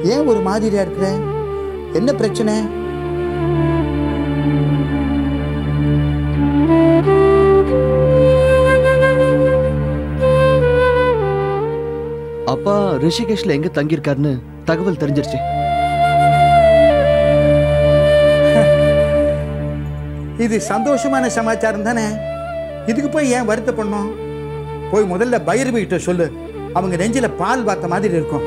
ஏன் ஒரு மாதிரியா இருக்கிற என்ன பிரச்சனை அப்பா ரிஷிகேஷ்ல எங்க தங்கியிருக்காருன்னு தகவல் தெரிஞ்சிருச்சு இது சந்தோஷமான சமாச்சாரம் தானே இதுக்கு போய் ஏன் வருத்தப்படணும் போய் முதல்ல பைரவி கிட்ட சொல்லு அவங்க நெஞ்சில பால் வாத்த மாதிரி இருக்கும்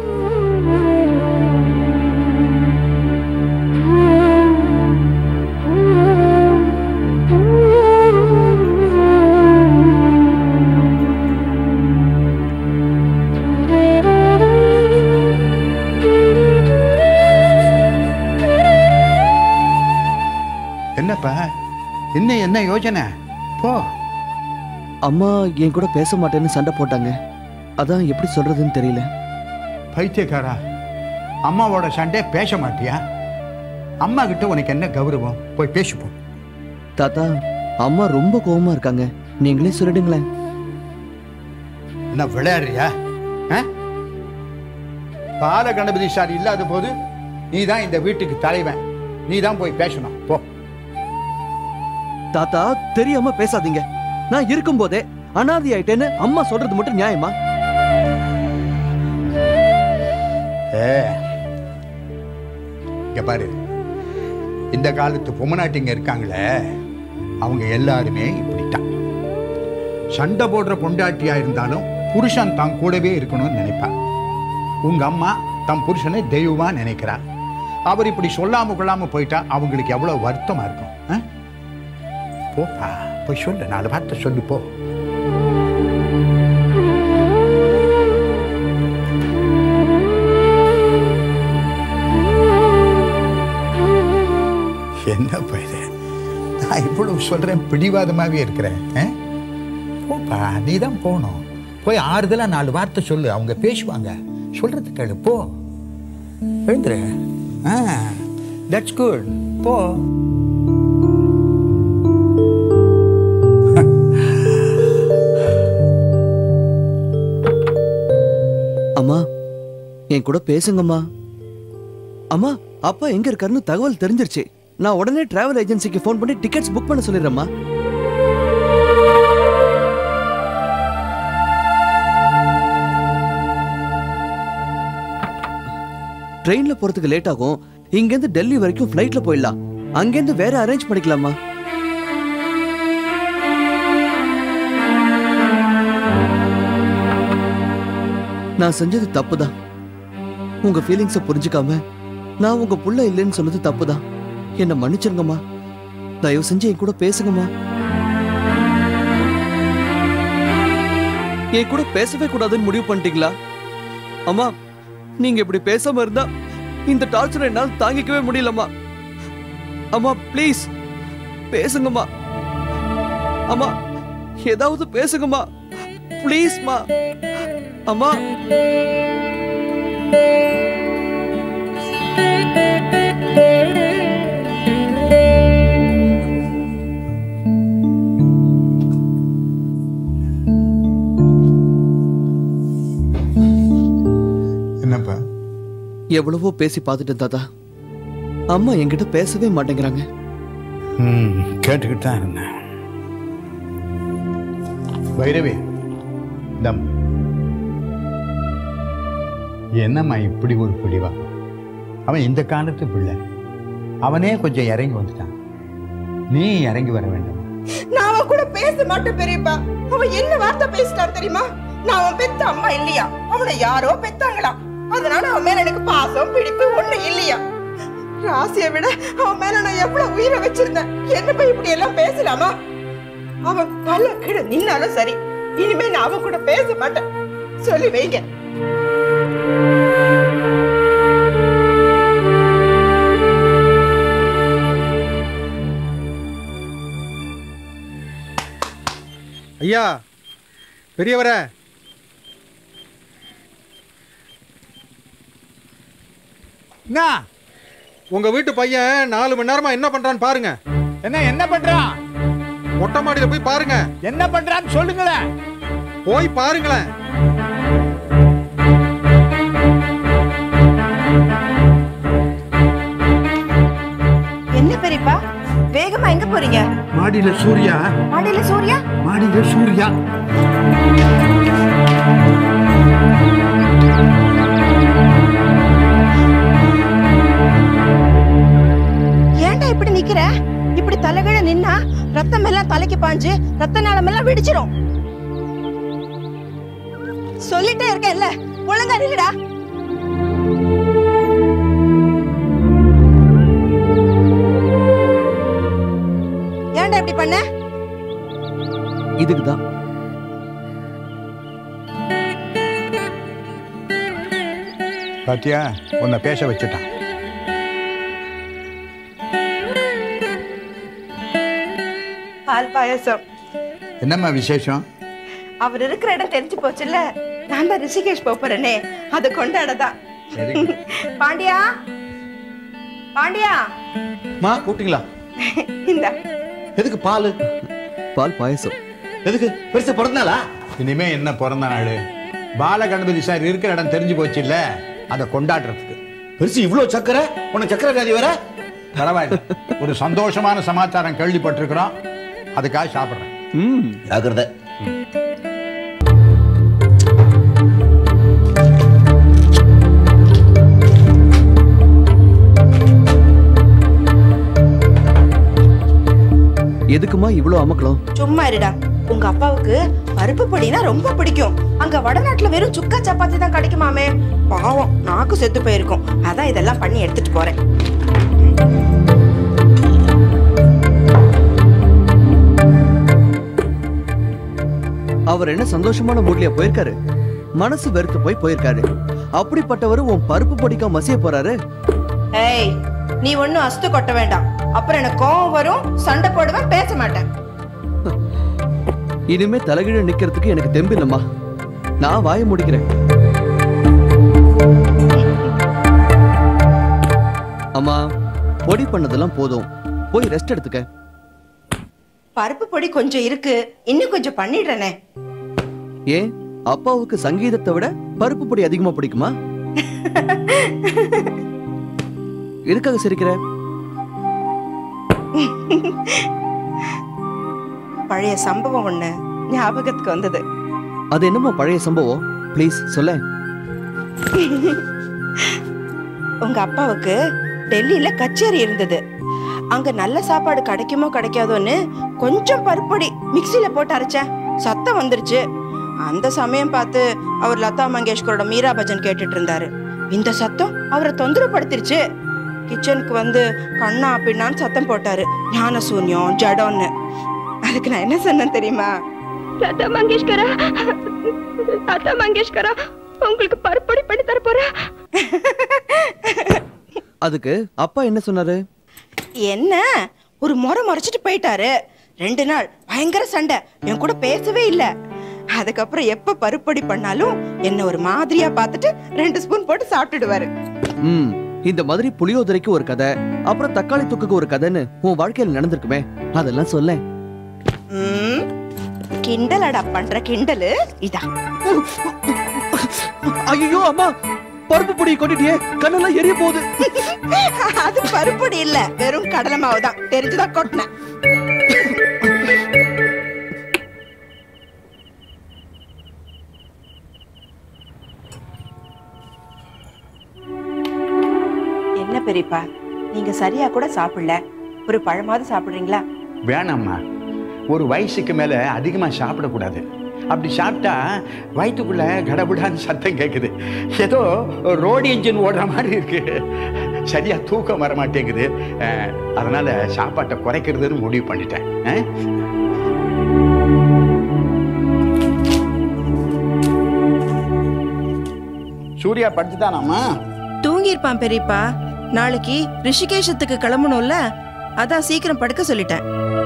என்னப்பா இன்னும் என்ன யோசனை போ அம்மா என் கூட பேச மாட்டேன்னு சண்டை போட்டாங்க அதான் எப்படி சொல்றதுன்னு தெரியல பைத்தியக்காரா அம்மாவோட சண்டே பேச மாட்டியா அம்மா கிட்ட உனக்கு என்ன கௌரவம் போய் பேசிப்போம் தாத்தா அம்மா ரொம்ப கோவமா இருக்காங்க நீங்களே சொல்லிடுங்களேன் என்ன விளையாடுறியா ஆ? பால கணபதி சார் இல்லாத போது நீ தான் இந்த வீட்டுக்கு தலைவன் நீ தான் போய் பேசணும் போ தாத்தா தெரியாம பேசாதீங்க நான் இருக்கும்போதே அனாதி ஆயிட்டேன்னு அம்மா சொல்றது மட்டும் நியாயமா ஏ இங்க பாரு இந்த காலத்து பொம்மநாட்டிங்க இருக்காங்களே அவங்க எல்லாருமே இப்படித்தான் சண்டை போடுற பொண்டாட்டியா இருந்தாலும் புருஷன் தான் கூடவே இருக்கணும்னு நினைப்பா உங்க அம்மா தம் புருஷனை தெய்வமா நினைக்கிறா அவர் இப்படி சொல்லாம கொள்ளாம போயிட்டா அவங்களுக்கு எவ்வளவு வருத்தமா இருக்கும் ஆ? போப்பா போய் சொல்லு நாலு வார்த்தை சொல்லு போ என்னப்பா இது நான் இவ்வளவு சொல்றேன் பிடிவாதமாவே இருக்கிறேன் ஆ? போப்பா நீ தான் போகணும் போய் ஆறுதலா நாலு வார்த்தை சொல்லு அவங்க பேசுவாங்க சொல்றது கேளு போ எழுந்துரு ஆ தட்ஸ் குட் போ அம்மா என் கூட பேசுங்கம்மா அம்மா அப்பா எங்க இருக்காருன்னு தகவல் தெரிஞ்சிருச்சு நான் உடனே டிராவல் ஏஜென்சிக்கு ஃபோன் பண்ணி டிக்கெட்ஸ் புக் பண்ண சொல்லிடுறேம்மா ட்ரெயின்ல போறதுக்கு லேட் ஆகும் இங்கேருந்து டெல்லி வரைக்கும் ஃப்ளைட்ல போயிடலாம் அங்கேருந்து வேற அரேஞ்ச் பண்ணிக்கலாமா நான் செஞ்சது தப்புதான் உங்க ஃபீலிங்ஸ புரிஞ்சுக்காம நான் உங்க புள்ள இல்லைன்னு சொன்னது தப்புதான் என்ன மன்னிச்சிருங்கம்மா தயவு செஞ்சு என் கூட பேசுங்கம்மா என் கூட பேசவே கூடாதுன்னு முடிவு பண்ணிட்டீங்களா அம்மா நீங்க இப்படி பேசாம இருந்தா இந்த டார்ச்சரை என்னால் தாங்கிக்கவே முடியலம்மா அம்மா ப்ளீஸ் பேசுங்கம்மா அம்மா ஏதாவது பேசுங்கம்மா ப்ளீஸ்மா அம்மா என்னப்பா எவ்வளவோ பேசி பார்த்துட்டேன் தாத்தா அம்மா என்கிட்ட பேசவே மாட்டேங்கிறாங்க ம் கேட்டுக்கிட்டு தான் இருந்தேன் பைரவி தம் என்னம்மா இப்படி ஒரு பிடிவா அவன் இந்த காலத்து பிள்ளை அவனே கொஞ்சம் இறங்கி வந்துட்டான் நீ இறங்கி வர வேண்டும் நான் அவன் கூட பேச மாட்டேன் பெரியப்பா அவன் என்ன வார்த்தை பேசிட்டான் தெரியுமா நான் அவன் பெத்த அம்மா இல்லையா அவனை யாரோ பெத்தாங்களாம் அதனால அவன் மேல எனக்கு பாசம் பிடிப்பு ஒண்ணு இல்லையா ராசியை விட அவன் மேல நான் எவ்வளவு உயிரை வச்சிருந்தேன் என்ன போய் இப்படி எல்லாம் பேசலாமா அவன் கல்ல கீழ நின்னாலும் சரி இனிமே நான் அவன் கூட பேச மாட்டேன் சொல்லி வைங்க ஐயா பெரியவர என்ன உங்க வீட்டு பையன் நாலு மணி நேரமா என்ன பண்றான்னு பாருங்க என்ன என்ன பண்றான் மொட்டை மாடியில போய் பாருங்க என்ன பண்றான்னு சொல்லுங்களேன் போய் பாருங்களேன் பெரியப்பா வேகமா எங்க போறீங்க மாடியில சூர்யா மாடியில சூர்யா மாடியில சூர்யா ஏன்டா இப்படி நிக்கிற இப்படி தலைகீழ நின்னா ரத்தம் எல்லாம் தலைக்கு பாஞ்சு ரத்த நாளம் எல்லாம் வெடிச்சிரும் சொல்லிட்டே இருக்கேன்ல ஒழுங்கா நில்லுடா ஏன்டா இப்படி பண்ண இதுக்கு தான் பாத்தியா உன்னை பேச வச்சுட்டான் பால் பாயசம் என்னம்மா விசேஷம் அவர் இருக்கிற இடம் தெரிஞ்சு போச்சுல்ல நான் தான் ரிஷிகேஷ் போறேனே அதை கொண்டாடதான் சரி பாண்டியா பாண்டியா மா கூப்பிட்டீங்களா இந்த எதுக்கு பால் பால் பாயசம் எதுக்கு பெருசு பிறந்தனாலா இனிமே என்ன பிறந்த நாள் பால கணபதி சார் இருக்கிற இடம் தெரிஞ்சு போச்சு இல்ல அதை கொண்டாடுறதுக்கு பெருசு இவ்வளவு சக்கரை உனக்கு சக்கரை வியாதி வேற பரவாயில்ல ஒரு சந்தோஷமான சமாச்சாரம் கேள்விப்பட்டிருக்கிறோம் அதுக்காக சாப்பிட்றேன் ம் ஜாக்கிரதை எதுக்குமா இவ்வளோ அமக்கலாம் சும்மா இருடா உங்க அப்பாவுக்கு பருப்பு பொடினா ரொம்ப பிடிக்கும் அங்க வடநாட்டுல வெறும் சுக்கா சப்பாத்தி தான் கிடைக்குமாமே பாவம் நாக்கு செத்து போயிருக்கும் அதான் இதெல்லாம் பண்ணி எடுத்துட்டு போறேன் அவர் என்ன சந்தோஷமான மூட்லயா போயிருக்காரு மனசு வெறுத்து போய் போயிருக்காரு அப்படிப்பட்டவர் உன் பருப்பு பொடிக்கா மசிய போறாரு ஏய் நீ ஒண்ணும் அஸ்து கொட்ட வேண்டாம் அப்புறம் எனக்கு கோவம் வரும் சண்டை போடுவேன் பேச மாட்டேன் இனிமே தலைகீழ நிக்கிறதுக்கு எனக்கு தெம்பு இல்லம்மா நான் வாய முடிக்கிறேன் அம்மா பொடி பண்ணதெல்லாம் போதும் போய் ரெஸ்ட் எடுத்துக்க பருப்பு பொடி கொஞ்சம் இருக்கு இன்னும் கொஞ்சம் பண்ணிடுறேனே ஏன் அப்பாவுக்கு சங்கீதத்தை விட பருப்பு பொடி அதிகமா பிடிக்குமா எதுக்காக சிரிக்கிற பழைய சம்பவம் ஒண்ணு ஞாபகத்துக்கு வந்தது அது என்னம்மா பழைய சம்பவம் ப்ளீஸ் சொல்ல உங்க அப்பாவுக்கு டெல்லியில கச்சேரி இருந்தது அங்க நல்ல சாப்பாடு கிடைக்குமோ கிடைக்காதோன்னு கொஞ்சம் பருப்பொடி மிக்ஸில போட்டு அரைச்சேன் சத்தம் வந்துருச்சு அந்த சமயம் பார்த்து அவர் லதா மங்கேஷ்கரோட மீரா பஜன் கேட்டுட்டு இருந்தாரு இந்த சத்தம் அவரை தொந்தரப்படுத்திருச்சு கிச்சனுக்கு வந்து கண்ணா பின்னான்னு சத்தம் போட்டாரு ஞான சூன்யம் ஜடம்னு அதுக்கு நான் என்ன சொன்னேன் தெரியுமா லதா மங்கேஷ்கரா லதா மங்கேஷ்கரா உங்களுக்கு பருப்பொடி பண்ணி தர போறேன் அதுக்கு அப்பா என்ன சொன்னாரு என்ன ஒரு முறை முறைச்சிட்டு போயிட்டாரு ரெண்டு நாள் பயங்கர சண்டை என் கூட பேசவே இல்ல அதுக்கப்புறம் எப்ப பருப்பொடி பண்ணாலும் என்ன ஒரு மாதிரியா பார்த்துட்டு ரெண்டு ஸ்பூன் போட்டு சாப்பிட்டுடுவாரு ம் இந்த மாதிரி புளியோதரைக்கு ஒரு கதை அப்புறம் தக்காளி தொக்குக்கு ஒரு கதைன்னு உன் வாழ்க்கையில நடந்திருக்குமே அதெல்லாம் சொல்லேன் ம், கிண்டலடா பண்ற கிண்டலு இதான் ஐயோ அம்மா பருப்பு பொடி கொட்டிட்டியே கண்ணெல்லாம் எரிய போகுது அது பருப்பொடி இல்ல வெறும் கடலை மாவு தான் தெரிஞ்சுதான் கொட்டினேன் என்ன பெரியப்பா நீங்க சரியா கூட சாப்பிடல ஒரு பழமாவது சாப்பிடுறீங்களா வேணாம்மா ஒரு வயசுக்கு மேலே அதிகமாக சாப்பிடக்கூடாது அப்படி சாப்பிட்டா வயிற்றுக்குள்ள கடபுடான்னு சத்தம் கேட்குது ஏதோ ரோடு இன்ஜின் ஓடுற மாதிரி இருக்கு சரியா தூக்கம் வர மாட்டேங்குது அஹ், அதனால சாப்பாட்டை குறைக்கிறதுன்னு முடிவு பண்ணிட்டேன் அஹ். சூர்யா படுத்துட்டானாம்மா தூங்கியிருப்பான் பெரியப்பா நாளைக்கு ரிஷிகேஷத்துக்கு கிளம்பணும்ல அதான் சீக்கிரம் படுக்க சொல்லிட்டேன்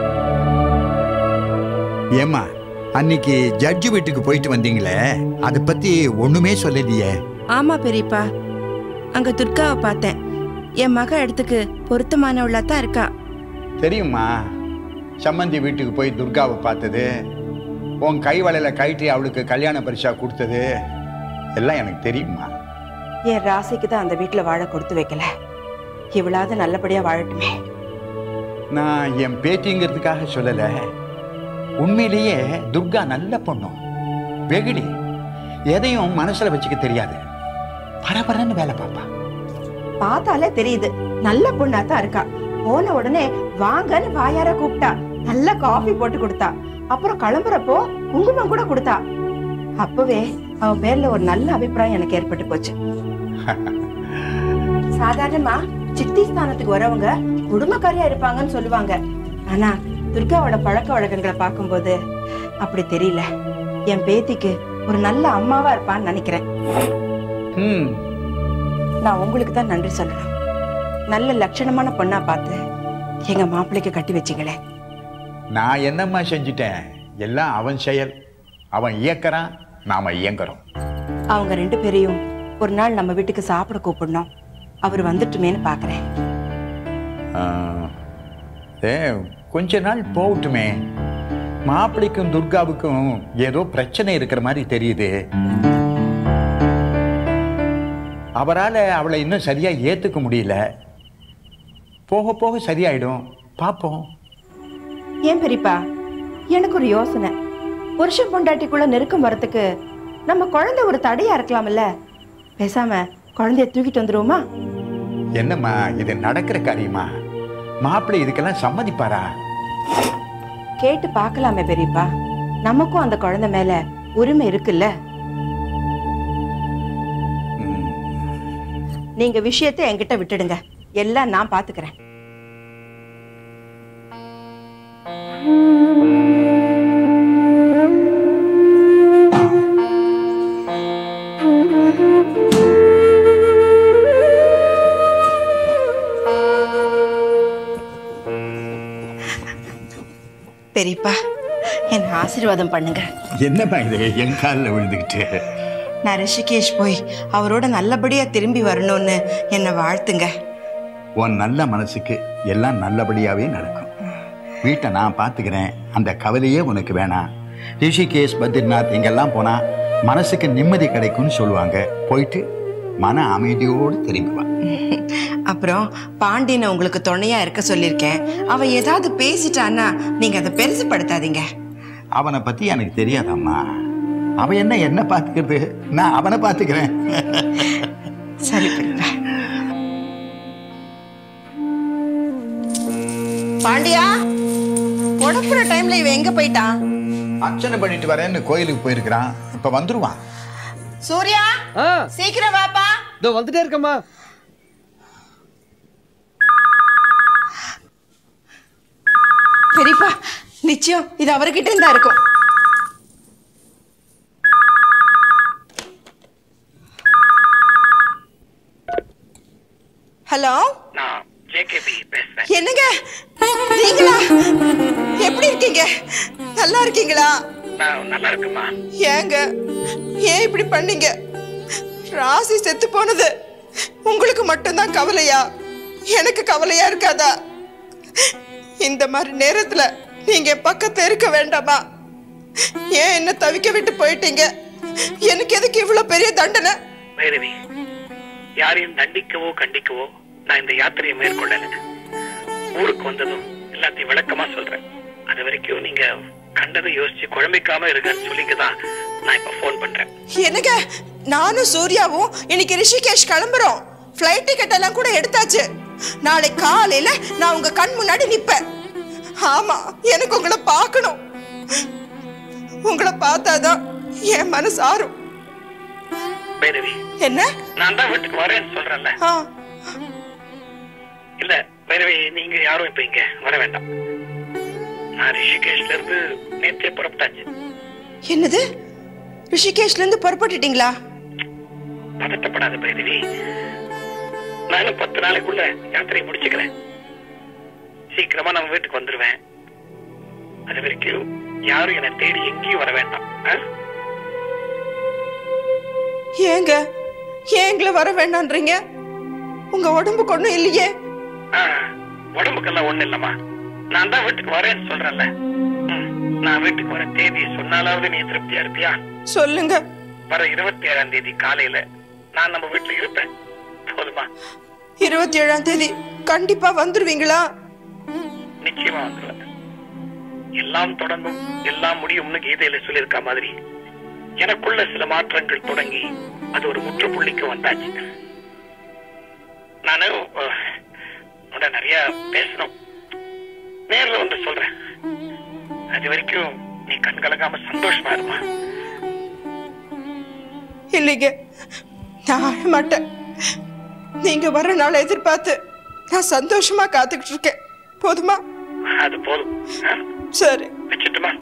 ஏம்மா அன்னைக்கு ஜட்ஜு வீட்டுக்கு போயிட்டு வந்தீங்களே அதை பத்தி ஒண்ணுமே சொல்லலையே ஆமா பெரியப்பா அங்க துர்காவை பார்த்தேன் என் மக இடத்துக்கு பொருத்தமானவளா தான் இருக்கா தெரியுமா சம்மந்தி வீட்டுக்கு போய் துர்காவை பார்த்தது உன் கை வளையல கழட்டி அவளுக்கு கல்யாண பரிசா கொடுத்தது எல்லாம் எனக்கு தெரியுமா என் ராசிக்கு தான் அந்த வீட்டுல வாழ கொடுத்து வைக்கல இவளாவது நல்லபடியா வாழட்டுமே நான் என் பேத்திங்கிறதுக்காக சொல்லலை உண்மையிலேயே துர்கா நல்ல பொண்ணு வெகுளி எதையும் மனசுல வச்சுக்க தெரியாது பரபரன்னு வேலை பார்ப்பா பார்த்தாலே தெரியுது நல்ல பொண்ணா தான் இருக்கா போன உடனே வாங்கன்னு வாயார கூப்பிட்டா நல்ல காஃபி போட்டு கொடுத்தா அப்புறம் கிளம்புறப்போ குங்குமம் கூட கொடுத்தா அப்பவே அவ பேர்ல ஒரு நல்ல அபிப்பிராயம் எனக்கு ஏற்பட்டு போச்சு சாதாரணமா சித்தி ஸ்தானத்துக்கு வரவங்க குடும்பக்காரியா இருப்பாங்கன்னு சொல்லுவாங்க ஆனா துர்காவோட பழக்க வழக்கங்களை பார்க்கும்போது அப்படி தெரியல என் பேத்திக்கு ஒரு நல்ல அம்மாவா இருப்பான்னு நினைக்கிறேன் ம் நான் உங்களுக்கு தான் நன்றி சொல்லணும் நல்ல லட்சணமான பொண்ணா பார்த்து எங்க மாப்பிள்ளைக்கு கட்டி வச்சீங்களே நான் என்னம்மா செஞ்சிட்டேன் எல்லாம் அவன் செயல் அவன் இயக்கறான் நாம இயங்குறோம் அவங்க ரெண்டு பேரையும் ஒரு நாள் நம்ம வீட்டுக்கு சாப்பிட கூப்பிடணும் அவர் வந்துட்டுமேன்னு பாக்குறேன் ஆ, ஏ கொஞ்ச நாள் போகட்டுமே மாப்பிள்ளைக்கும் துர்காவுக்கும் ஏதோ பிரச்சனை இருக்கிற மாதிரி தெரியுது அவரால் அவளை இன்னும் சரியா ஏத்துக்க முடியல போக போக சரியாயிடும் பார்ப்போம் ஏன் பெரியப்பா எனக்கு ஒரு யோசனை புருஷன் பொண்டாட்டிக்குள்ள நெருக்கம் வரத்துக்கு நம்ம குழந்தை ஒரு தடையா இருக்கலாம்ல பேசாம குழந்தைய தூக்கிட்டு வந்துருவோமா என்னம்மா இது நடக்கிற காரியமா மாப்பிள்ளை இதுக்கெல்லாம் சம்மதிப்பாரா கேட்டு பார்க்கலாமே பெரியப்பா நமக்கும் அந்த குழந்தை மேல உரிமை இருக்குல்ல ம். நீங்க விஷயத்தை என்கிட்ட விட்டுடுங்க எல்லாம் நான் பாத்துக்கிறேன் பெரியப்பா என்ன ஆசீர்வாதம் பண்ணுங்க என்னம்மா இது என் காலில் விழுந்துக்கிட்டு நான் ரிஷிகேஷ் போய் அவரோட நல்லபடியா திரும்பி வரணும்னு என்னை வாழ்த்துங்க உன் நல்ல மனசுக்கு எல்லாம் நல்லபடியாவே நடக்கும் வீட்டை நான் பார்த்துக்கிறேன் அந்த கவலையே உனக்கு வேணாம் ரிஷிகேஷ் பத்ரிநாத் இங்கெல்லாம் போனா மனசுக்கு நிம்மதி கிடைக்கும்னு சொல்லுவாங்க போயிட்டு மன அமைதியோடு திரும்பி வா அப்புறம் பாண்டியனை உங்களுக்கு துணையா இருக்க சொல்லியிருக்கேன் அவ ஏதாவது பேசிட்டான்னா நீங்க அதை பெருசுப்படுத்தாதீங்க அவனை பத்தி எனக்கு தெரியாதம்மா அவன் என்ன என்ன பார்த்துக்கிறது நான் அவனை பார்த்துக்கிறேன் சரி பெரியப்பா பாண்டியா உடப்புற டைம்ல இவன் எங்க போயிட்டான் அர்ச்சனை பண்ணிட்டு வரேன்னு கோயிலுக்கு போயிருக்கிறான் இப்ப வந்துருவான் சூர்யா ஆ சீக்கிரம் வாப்பா இதோ வந்துட்டே இருக்கம்மா பெரியப்பா நிச்சயம் இது அவர்கிட்ட இருந்தா இருக்கும் ஹலோ நான் ஜேகேபி பேசுறேன் என்னங்க நீங்களா எப்படி இருக்கீங்க நல்லா இருக்கீங்களா நான் நல்லா இருக்குமா ஏங்க ஏன் இப்படி பண்ணீங்க ராசி செத்து போனது உங்களுக்கு மட்டும்தான் கவலையா எனக்கு கவலையா இருக்காதா இந்த மாதிரி நேரத்துல நீங்க என் பக்கத்துல இருக்க வேண்டாமா ஏன் என்ன தவிக்க விட்டு போயிட்டீங்க எனக்கு எதுக்கு இவ்வளவு பெரிய தண்டனை பைரவி யாரையும் தண்டிக்கவோ கண்டிக்கவோ நான் இந்த யாத்திரையை மேற்கொள்ளல ஊருக்கு வந்ததும் எல்லாத்தையும் விளக்கமா சொல்றேன் அது வரைக்கும் நீங்க கண்டதை யோசிச்சு குழம்பிக்காம இருங்கன்னு சொல்லிங்க தான் நான் இப்ப ஃபோன் பண்றேன் என்னங்க நானும் சூர்யாவும் இன்னைக்கு ரிஷிகேஷ் கிளம்புறோம் ஃப்ளைட் டிக்கெட் எல்லாம் கூட எடுத்தாச்சு நாளை காலையில நான் உங்க கண் முன்னாடி நிப்பேன் ஆமா எனக்கு உங்களை பார்க்கணும் உங்களை பார்த்தாதான் என் மனசு ஆறும் பைரவி என்ன நான் தான் வீட்டுக்கு வரேன்னு சொல்றேன்ல ஆ, இல்ல பைரவி நீங்க யாரும் இப்ப இங்க வர வேண்டாம் நான் ரிஷிகேஷ்ல இருந்து நேற்றே புறப்பட்டாச்சு என்னது ரிஷிகேஷ்ல இருந்து புறப்பட்டுட்டீங்களா பதட்டப்படாத பைரவி நானும் பத்து நாளைக்குள்ள யாத்திரையை முடிச்சுக்கிறேன் சீக்கிரமா நம்ம வீட்டுக்கு வந்துருவேன் அது வரைக்கும் யாரும் என்னை தேடி எங்கேயும் வர வேண்டாம் ஆ? ஏங்க ஏன் எங்களை வர வேண்டான்றீங்க உங்க உடம்புக்கு ஒண்ணும் இல்லையே ஆ, உடம்புக்கெல்லாம் ஒண்ணு இல்லம்மா நான் தான் வீட்டுக்கு வரேன்னு சொல்றேன்ல ம், நான் வீட்டுக்கு வர தேதி சொன்னாலாவது நீ திருப்தியா இருப்பியா சொல்லுங்க வர இருபத்தி ஏழாம் தேதி காலையில நான் நம்ம வீட்டுல இருப்பேன் போதுமா இருபத்தி ஏழாம் தேதி கண்டிப்பா வந்துருவீங்களா நிச்சயமா வந்துருவேன் எல்லாம் தொடங்கும் எல்லாம் முடியும்னு கீதையில சொல்லியிருக்க மாதிரி எனக்குள்ள சில மாற்றங்கள் தொடங்கி அது ஒரு முற்றுப்புள்ளிக்கு வந்தாச்சு நானு அஹ், உன்னை நிறைய பேசணும் நேர்ல வந்து சொல்றேன் அது வரைக்கும் நீ கண் கலங்காம சந்தோஷமா இருமா இல்லைங்க நான் அழ மாட்டேன் நீங்க வர்ற நாள் எதிர்பார்த்து நான் சந்தோஷமா காத்துக்கிட்டு இருக்கேன் போதுமா அது போதும் ஆ? சரி வச்சுட்டுமா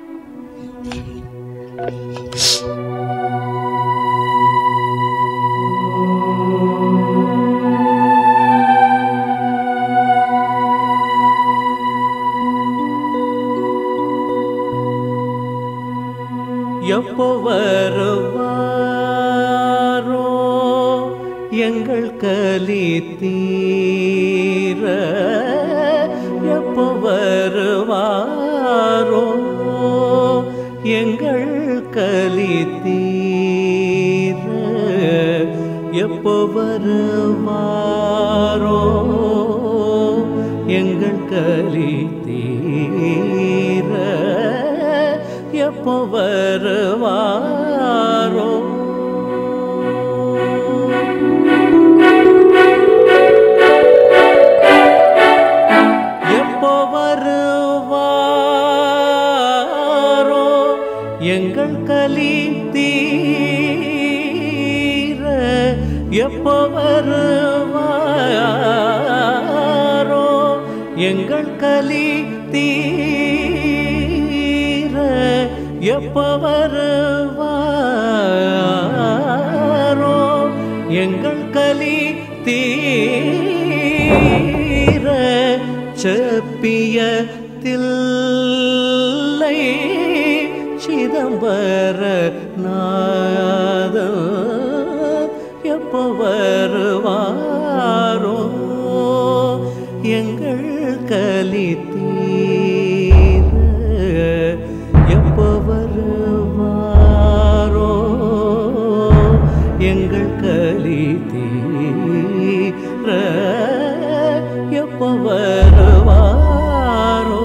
எப்போ வருவாரோ எங்கள் கலி தீர எப்போ வருவாரோ எங்கள் கலி தீர எப்போ வருவாரோ எங்கள் கலி தீர எப்போ வருவாரோ எப்போ வருவாரோ எங்கள் கலி தீர எப்போ வருவாரோ எங்கள் கலி தீர எப்போ வருவாரோ எங்கள் கலி தீர செப்பிய தில்லை சிதம்பர நாத எப்போ வருவாரோ எங்கள் கலி தீர எப்போ வருவாரோ எங்கள் கலி தீர எப்போ வருவாரோ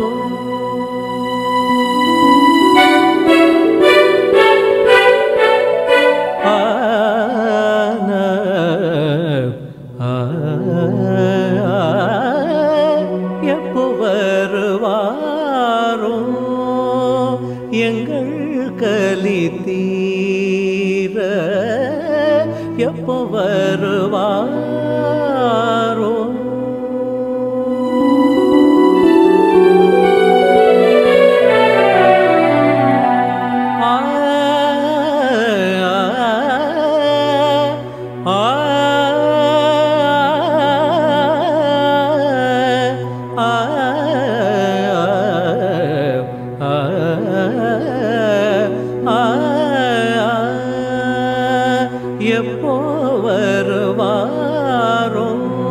ஆன எப்போ வருவாரோ எங்கள் கலி தீர எப்போ வருவாரோ எப்போ வருவாரோ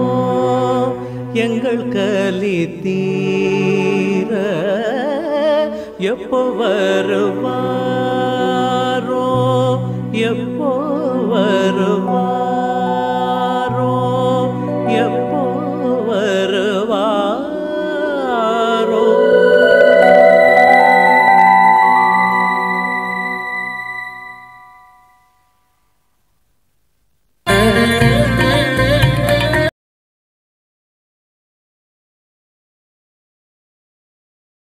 எங்கள் கலி தீர எப்போ வருவாரோ